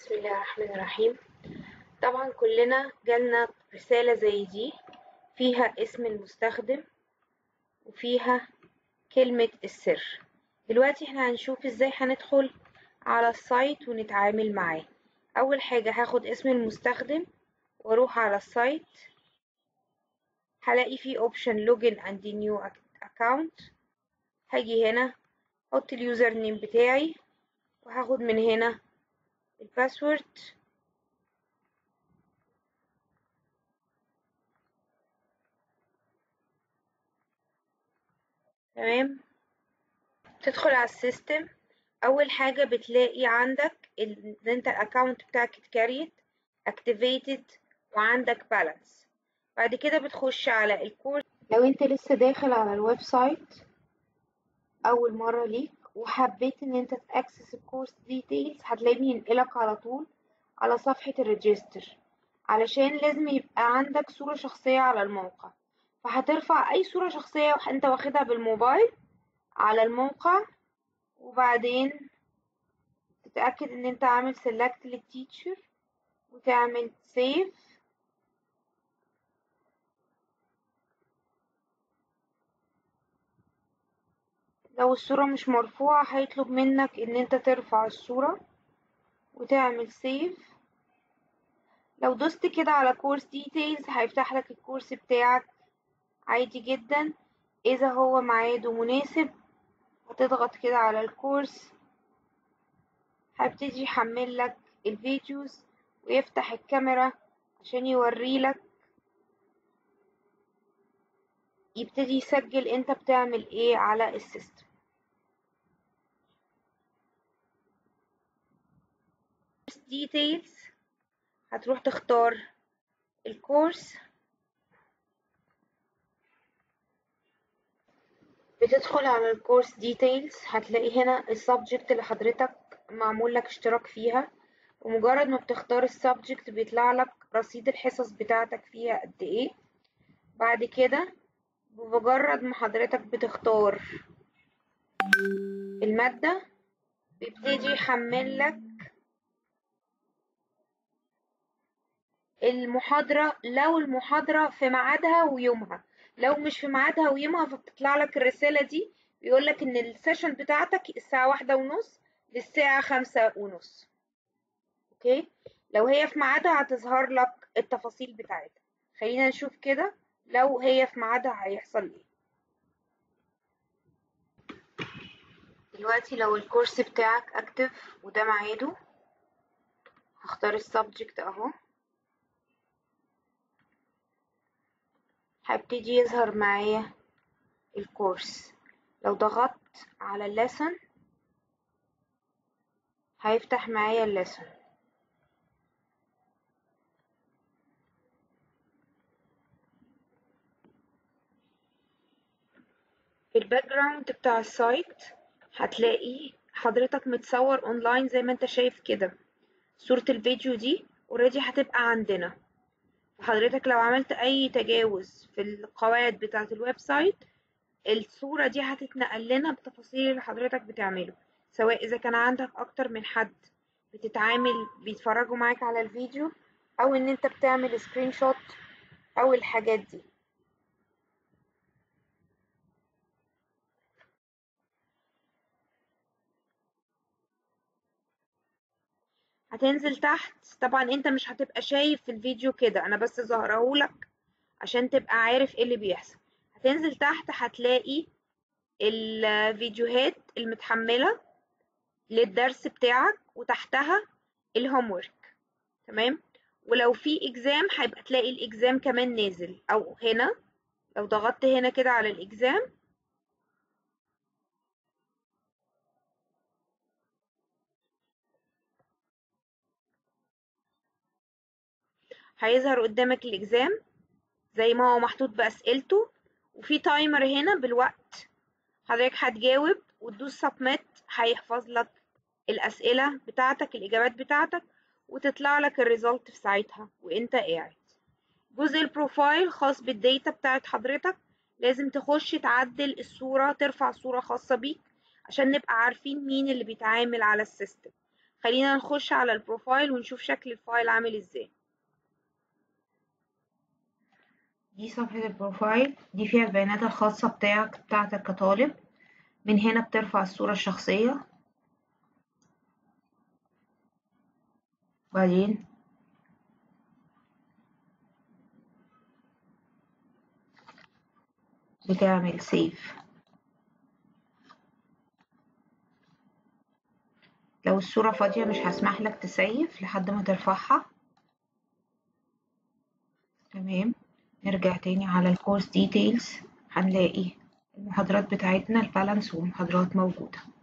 بسم الله الرحمن الرحيم طبعا كلنا جالنا رسالة زي دي فيها اسم المستخدم وفيها كلمة السر دلوقتي احنا هنشوف ازاي هندخل على السايت ونتعامل معاه اول حاجة هاخد اسم المستخدم واروح على السايت هلاقي فيه اوبشن لوجن اند نيو اكاونت هاجي هنا احط اليوزر نيم بتاعي وهاخد من هنا الباسورد تمام تدخل على السيستم اول حاجه بتلاقي عندك ان انت الاكونت بتاعك اتكريت اكتيفيتد وعندك بالانس بعد كده بتخش على الكورس لو انت لسه داخل على الويب سايت اول مره ليك وحبيت ان انت تاكسس الكورس ديتيلز هتلاقيه بينقلك على طول على صفحة الريجستر علشان لازم يبقى عندك صورة شخصية على الموقع فهترفع اي صورة شخصية انت واخدها بالموبايل على الموقع وبعدين تتأكد ان انت عامل سيلكت للتيتشر وتعمل سيف لو الصورة مش مرفوعة هيطلب منك ان انت ترفع الصورة وتعمل سيف لو دوست كده على كورس ديتيلز هيفتح لك الكورس بتاعك عادي جدا اذا هو ميعاده مناسب هتضغط كده على الكورس هيبتدي يحمل لك الفيديوز ويفتح الكاميرا عشان يوريلك يبتدي يسجل انت بتعمل ايه على السيستم ديتيلز هتروح تختار الكورس بتدخل على الكورس ديتيلز هتلاقي هنا السبجكت اللي حضرتك معمول لك اشتراك فيها ومجرد ما بتختار السبجكت بيطلع لك رصيد الحصص بتاعتك فيها قد ايه بعد كده بمجرد ما حضرتك بتختار المادة بيبتدي يحمل لك المحاضرة لو المحاضرة في ميعادها ويومها لو مش في ميعادها ويومها فبتطلع لك الرسالة دي بيقول لك ان السيشن بتاعتك الساعة واحدة ونص للساعة خمسة ونص اوكي لو هي في ميعادها هتظهر لك التفاصيل بتاعتها خلينا نشوف كده لو هي في ميعادها هيحصل ايه دلوقتي لو الكورس بتاعك اكتف وده ميعاده هختار السبجكت اهو هيبتدي يظهر معايا الكورس لو ضغطت على الليسن هيفتح معايا الليسن في الباك جراوند بتاع السايت هتلاقي حضرتك متصور اونلاين زي ما انت شايف كده صورة الفيديو دي اوريدي هتبقى عندنا حضرتك لو عملت اي تجاوز في القواعد بتاعة الويب سايت الصورة دي هتتنقل لنا بتفاصيل اللي حضرتك بتعمله سواء اذا كان عندك اكتر من حد بتتعامل بيتفرجوا معاك على الفيديو او ان انت بتعمل سكرين شوت او الحاجات دي هتنزل تحت طبعا انت مش هتبقى شايف في الفيديو كده انا بس ظاهرهولك عشان تبقى عارف ايه اللي بيحصل هتنزل تحت هتلاقي الفيديوهات المتحملة للدرس بتاعك وتحتها الهوم ورك تمام ولو في اكزام هيبقى تلاقي الاكزام كمان نازل او هنا لو ضغطت هنا كده على الاكزام هيظهر قدامك الاكزام زي ما هو محطوط بأسئلته وفي تايمر هنا بالوقت حضرتك هتجاوب وتدوس سبميت هيحفظ لك الأسئلة بتاعتك الإجابات بتاعتك وتطلع لك الريزلت في ساعتها وانت قاعد جزء البروفايل خاص بالديتا بتاعت حضرتك لازم تخش تعدل الصورة ترفع صورة خاصة بيك عشان نبقى عارفين مين اللي بيتعامل على السيستم خلينا نخش على البروفايل ونشوف شكل الفايل عامل ازاي دي صفحة البروفايل دي فيها البيانات الخاصة بتاعك بتاعتك كطالب من هنا بترفع الصورة الشخصية بعدين بتعمل سيف لو الصورة فاضية مش هسمح لك تسيف لحد ما ترفعها تمام نرجع تاني على الكورس ديتيلز هنلاقي المحاضرات بتاعتنا البالانس والمحاضرات موجودة